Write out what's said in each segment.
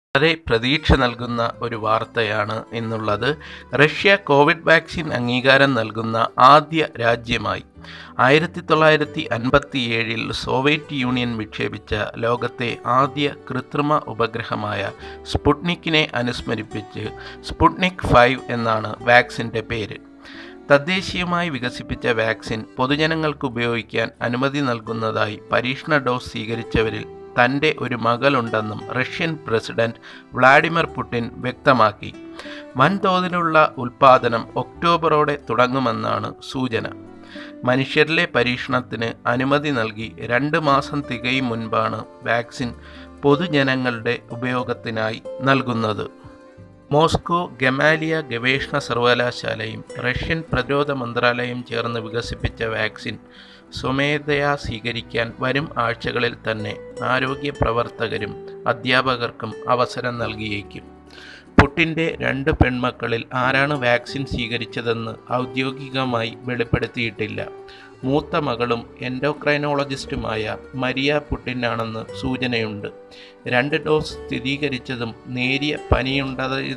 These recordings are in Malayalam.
വളരെ പ്രതീക്ഷ നൽകുന്ന ഒരു വാർത്തയാണ് ഇന്നുള്ളത് റഷ്യ കോവിഡ് വാക്സിൻ അംഗീകാരം നൽകുന്ന ആദ്യ രാജ്യമായി ആയിരത്തി തൊള്ളായിരത്തി അൻപത്തിയേഴിൽ സോവിയറ്റ് യൂണിയൻ വിക്ഷേപിച്ച ലോകത്തെ ആദ്യ കൃത്രിമ ഉപഗ്രഹമായ സ്പുട്നിക്കിനെ അനുസ്മരിപ്പിച്ച് സ്പുട്നിക് ഫൈവ് എന്നാണ് വാക്സിൻ്റെ പേര് തദ്ദേശീയമായി വികസിപ്പിച്ച വാക്സിൻ പൊതുജനങ്ങൾക്ക് ഉപയോഗിക്കാൻ അനുമതി നൽകുന്നതായി പരീക്ഷണ ഡോസ് സ്വീകരിച്ചവരിൽ തൻ്റെ ഒരു മകളുണ്ടെന്നും റഷ്യൻ പ്രസിഡന്റ് വ്ളാഡിമിർ പുടിൻ വ്യക്തമാക്കി വൻതോതിലുള്ള ഉൽപ്പാദനം ഒക്ടോബറോടെ തുടങ്ങുമെന്നാണ് സൂചന മനുഷ്യരിലെ പരീക്ഷണത്തിന് അനുമതി നൽകി രണ്ട് മാസം തികയും മുൻപാണ് വാക്സിൻ പൊതുജനങ്ങളുടെ ഉപയോഗത്തിനായി നൽകുന്നത് മോസ്കോ ഗമാലിയ ഗവേഷണ സർവകലാശാലയും റഷ്യൻ പ്രതിരോധ മന്ത്രാലയം ചേർന്ന് വികസിപ്പിച്ച വാക്സിൻ സ്വമേധയാ സ്വീകരിക്കാൻ വരും ആഴ്ചകളിൽ തന്നെ ആരോഗ്യ പ്രവർത്തകരും അധ്യാപകർക്കും അവസരം നൽകിയേക്കും പുട്ടിൻ്റെ രണ്ട് പെൺമക്കളിൽ ആരാണ് വാക്സിൻ സ്വീകരിച്ചതെന്ന് ഔദ്യോഗികമായി വെളിപ്പെടുത്തിയിട്ടില്ല മൂത്ത മകളും എൻഡോക്രൈനോളജിസ്റ്റുമായ മരിയ പുട്ടിനാണെന്ന് സൂചനയുണ്ട് രണ്ട് ഡോസ് സ്ഥിരീകരിച്ചതും നേരിയ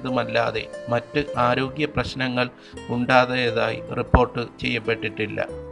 പനിയുണ്ടായതുമല്ലാതെ മറ്റ് ആരോഗ്യ പ്രശ്നങ്ങൾ ഉണ്ടായതായി റിപ്പോർട്ട് ചെയ്യപ്പെട്ടിട്ടില്ല